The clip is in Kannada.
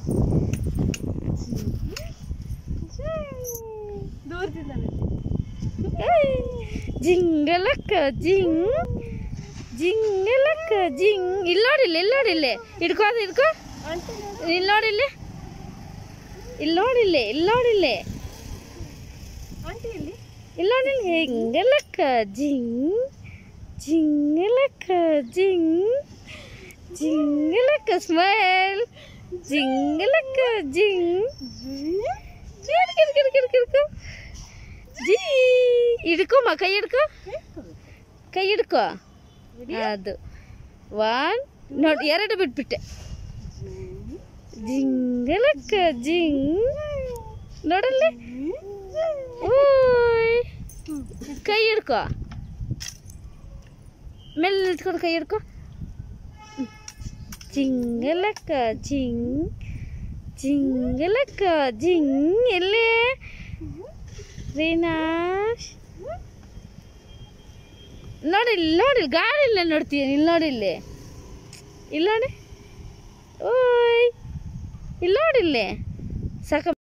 ದೂರದಿಂದ ಏಯ್, ಜಿಂಗಲಕ್ಕ ಜಿಂಗ್ ಜಿಂಗಲಕ್ಕ ಜಿಂಗ್ ಇಲ್ಲಿ ನೋಡಿಲ್ಲ ಇಲ್ಲಿ ನೋಡಿಲ್ಲ ಹಿಡ್ಕೋ ಅದು ಹಿಡ್ಕೋ ಇಲ್ಲಿ ನೋಡಿಲ್ಲ ಇಲ್ಲಿ ನೋಡಿಲ್ಲ ಇಲ್ಲಿ ನೋಡಿಲ್ಲ ಆಂಟಿ ಎಲ್ಲಿ ಇಲ್ಲಿ ನೋಡಿಲ್ಲ ಹಿಂಗಲಕ್ಕ ಜಿಂಗ್ ಜಿಂಗಲಕ್ಕ ಜಿಂಗ್ ಜಿಂಗಲಕ್ಕ ಸ್ಮೈಲ್ ಜಿಂಗಲಕ್ಕ ಜಿಂಗ್ ಕಿರ್ ಕಿರ್ ಕಿರ್ ಕಿರ್ ಕಿರ್ಕೊ ಜೀ ಹಿಡ್ಕೊಮ್ಮ ಕೈ ಹಿಡ್ಕೊ ಕೈ ಹಿಡ್ಕೊ ಅದು ಒನ್ ನೋಡಿ ಎರಡು ಬಿಟ್ಬಿಟ್ಟೆ ಜಿಂಗಲಕ್ಕ ಜಿಂಗ್ ನೋಡಲ್ಲಿ ಓಯ್ ಕೈ ಹಿಡ್ಕೊ ಮೇಲೆ ನಿಂತ್ಕೊಂಡು ಕೈ ಹಿಡ್ಕೊ ಜಿಂಗಲಕ್ಕ ಜಿಂಗ್ ಜಿಂಗಲಕ್ಕ ಜಿಂಗ್ ಎಲ್ಲೇ ರೀನಾಶ್ ನೋಡಿ ಇಲ್ಲಿ ನೋಡಿ ಗಾಳಿ ಇಲ್ಲ ನೋಡ್ತೀನಿ ಇಲ್ಲಿ ನೋಡಿ ಇಲ್ಲಿ ಇಲ್ಲಿ ನೋಡಿ ಓಯ್ ಇಲ್ಲಿ ನೋಡಿ ಇಲ್ಲಿ ಸಾಕ